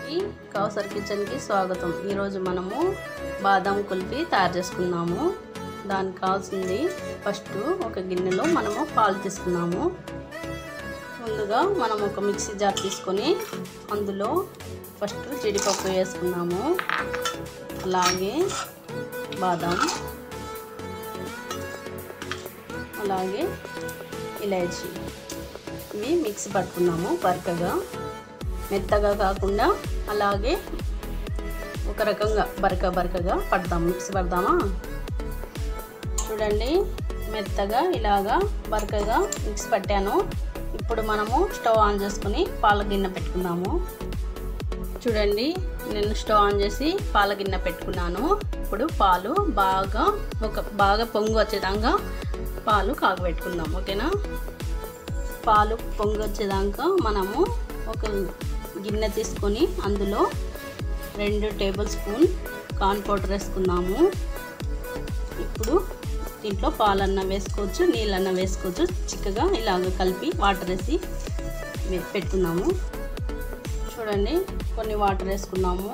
అందరికీ కౌసర్ కిచెన్కి స్వాగతం ఈరోజు మనము బాదం కుల్ఫీ తయారు చేసుకున్నాము దానికి కావాల్సింది ఫస్ట్ ఒక గిన్నెలో మనము పాలు తీసుకున్నాము ముందుగా మనం ఒక మిక్సీ జార్ తీసుకొని అందులో ఫస్ట్ జీడిపప్పు వేసుకున్నాము అలాగే బాదం అలాగే ఇలాచీ ఇవి మిక్సీ పట్టుకున్నాము బరకగా మెత్తగా కాకుండా అలాగే ఒక రకంగా బరక బరకగా పడదాం మిక్సీ పడదామా చూడండి మెత్తగా ఇలాగా బరకగా మిక్సీ పట్టాను ఇప్పుడు మనము స్టవ్ ఆన్ చేసుకుని పాల గిన్నె పెట్టుకుందాము చూడండి నేను స్టవ్ ఆన్ చేసి పాల గిన్నె పెట్టుకున్నాను ఇప్పుడు పాలు బాగా ఒక బాగా పొంగు వచ్చేదాకా పాలు కాగబెట్టుకుందాం ఓకేనా పాలు పొంగి వచ్చేదాకా మనము ఒక గిన్నె తీసుకొని అందులో రెండు టేబుల్ స్పూన్ కార్న్ పౌడర్ వేసుకుందాము ఇప్పుడు దీంట్లో పాలన్న వేసుకోవచ్చు నీళ్ళన్న వేసుకోవచ్చు చిక్కగా ఇలాగ కలిపి వాటర్ వేసి పెట్టుకుందాము చూడండి కొన్ని వాటర్ వేసుకున్నాము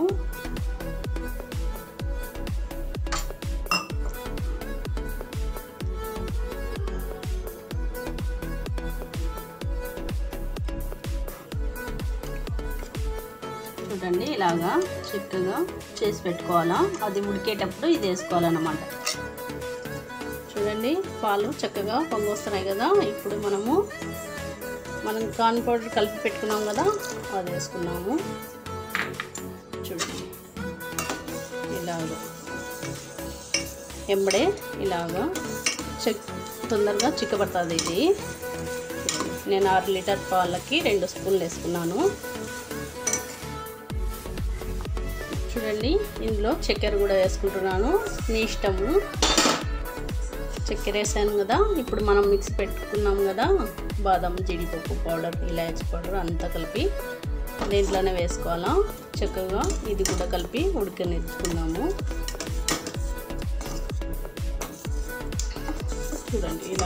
చూడండి ఇలాగా చిక్కగా చేసి పెట్టుకోవాలా అది ఉడికేటప్పుడు ఇది వేసుకోవాలన్నమాట చూడండి పాలు చక్కగా పొంగొస్తున్నాయి కదా ఇప్పుడు మనము మనం కార్న్ పౌడర్ కలిపి పెట్టుకున్నాం కదా అది వేసుకున్నాము చూడండి ఇలాగ ఎంబడే ఇలాగా చెక్ తొందరగా చిక్కబడుతుంది ఇది నేను ఆరు లీటర్ పాలకి రెండు స్పూన్లు వేసుకున్నాను చూడండి ఇందులో చక్కెర కూడా వేసుకుంటున్నాను మీ ఇష్టము చక్కెర వేసాను కదా ఇప్పుడు మనం మిక్సీ పెట్టుకున్నాం కదా బాదం జీడిపప్పు పౌడర్ ఇలాచి పౌడర్ అంతా కలిపి దీంట్లోనే వేసుకోవాలా చక్కగా ఇది కూడా కలిపి ఉడకనిచ్చుకున్నాము చూడండి ఇలా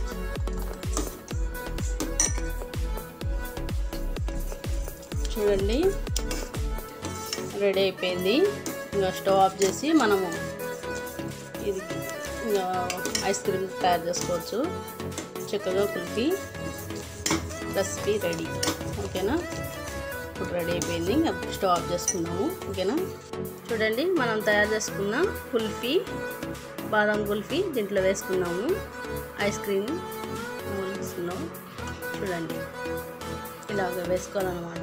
చూడండి రెడీ అయిపోయింది ఇంకా స్టవ్ ఆఫ్ చేసి మనము ఇది ఇంకా ఐస్ క్రీమ్ తయారు చేసుకోవచ్చు చక్కగా కుల్ఫీ రెసిపీ రెడీ ఓకేనా ఇప్పుడు రెడీ అయిపోయింది ఇంకా స్టవ్ ఆఫ్ చేసుకున్నాము ఓకేనా చూడండి మనం తయారు చేసుకున్న కుల్ఫీ బాదం కుల్ఫీ దీంట్లో వేసుకున్నాము ఐస్ క్రీమ్ మూల్స్లో చూడండి ఇలాగ వేసుకోవాలన్నమాట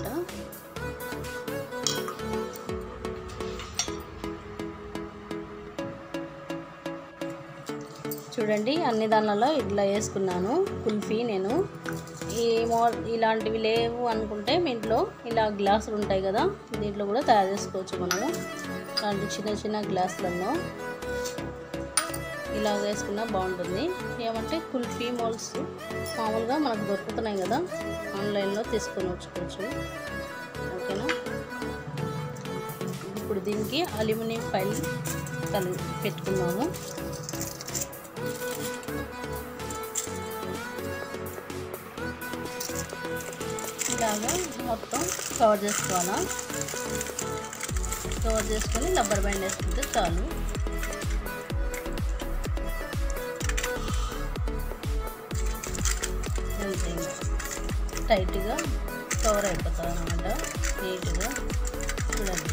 చూడండి అన్ని దానిలలో ఇట్లా వేసుకున్నాను కుల్ఫీ నేను ఈ మో ఇలాంటివి లేవు అనుకుంటే మీ ఇంట్లో ఇలా గ్లాసులు ఉంటాయి కదా దీంట్లో కూడా తయారు చేసుకోవచ్చు మనము ఇలాంటి చిన్న చిన్న గ్లాసులలో ఇలా వేసుకున్నా బాగుంటుంది ఏమంటే కుల్ఫీ మోల్స్ మామూలుగా మనకు దొరుకుతున్నాయి కదా ఆన్లైన్లో తీసుకొని వచ్చుకోవచ్చు ఓకేనా ఇప్పుడు దీనికి అల్యూమినియం ఫైల్ కలిగి పెట్టుకున్నాము ఇలాగా మొత్తం కవర్ చేసుకోవాలా కవర్ చేసుకొని రబ్బర్ బ్యాండ్ వేసుకుంటే చాలు అంతే టైట్గా కవర్ అయిపోతుంది అనమాట నీట్గా చూడండి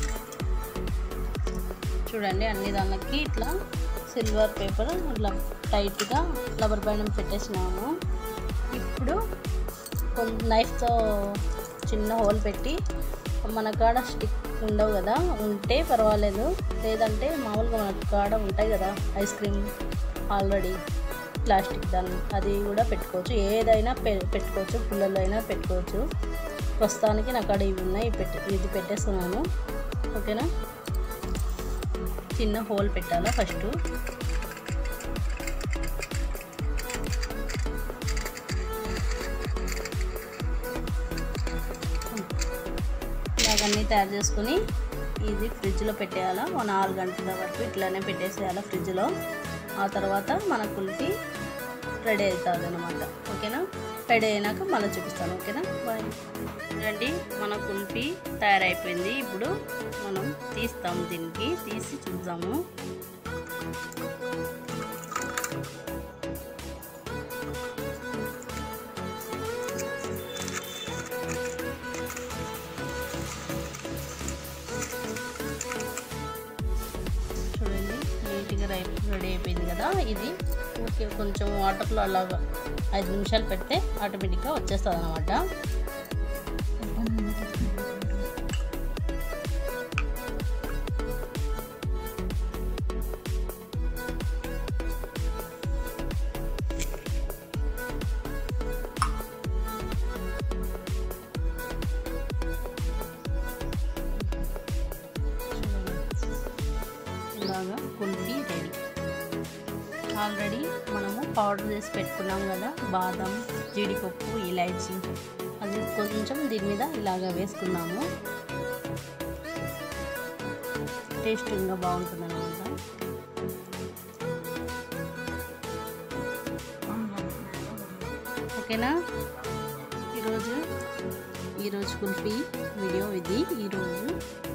చూడండి అన్ని దానికి ఇట్లా సిల్వర్ పేపర్ ఇట్లా టైట్గా రబ్బర్ బ్యాండ్ పెట్టేసినాము ఇప్పుడు నైఫ్తో చిన్న హోల్ పెట్టి మన కాడ స్టిక్ ఉండవు కదా ఉంటే పర్వాలేదు లేదంటే మామూలుగా మన కాడ ఉంటాయి కదా ఐస్ క్రీమ్ ఆల్రెడీ ప్లాస్టిక్ దాన్ని అది కూడా పెట్టుకోవచ్చు ఏదైనా పె పెట్టుకోవచ్చు పుల్లలు అయినా పెట్టుకోవచ్చు ప్రస్తుతానికి నా కాడ ఇవి ఉన్నాయి పెట్టి ఇది పెట్టేస్తున్నాను ఓకేనా చిన్న హోల్ పెట్టాలా ఫస్ట్ ఇలాగన్నీ తయారు చేసుకుని ఇది ఫ్రిడ్జ్లో పెట్టేయాలా ఒక నాలుగు గంటల వరకు ఇట్లానే పెట్టేసేయాలి ఫ్రిడ్జ్లో ఆ తర్వాత మన కుల్ఫీ రెడీ అవుతుంది అనమాట ఓకేనా రెడీ అయినాక మళ్ళీ చూపిస్తాను ఓకేనా బాయ్ చూడండి మన కుల్ఫీ తయారైపోయింది ఇప్పుడు మనం తీస్తాము దీనికి తీసి చూద్దాము చూడండి నీట్గా రై రెడీ అయిపోయింది కదా ఇది ఊరికే కొంచెం వాటర్లో అలాగా ఐదు నిమిషాలు పెడితే ఆటోమేటిక్గా వచ్చేస్తుంది అనమాట ఇలాగా కుల్ఫీ రెడీ ఆల్రెడీ మనము పౌడర్ చేసి పెట్టుకున్నాం కదా బాదం జీడిపప్పు ఇలాచీ అది కొంచెం దీని మీద ఇలాగ వేసుకున్నాము టేస్టింగ్గా బాగుంటుంది అనమాట ఓకేనా ఈరోజు ఈరోజు కుల్ఫీ వీడియో ఇది ఈరోజు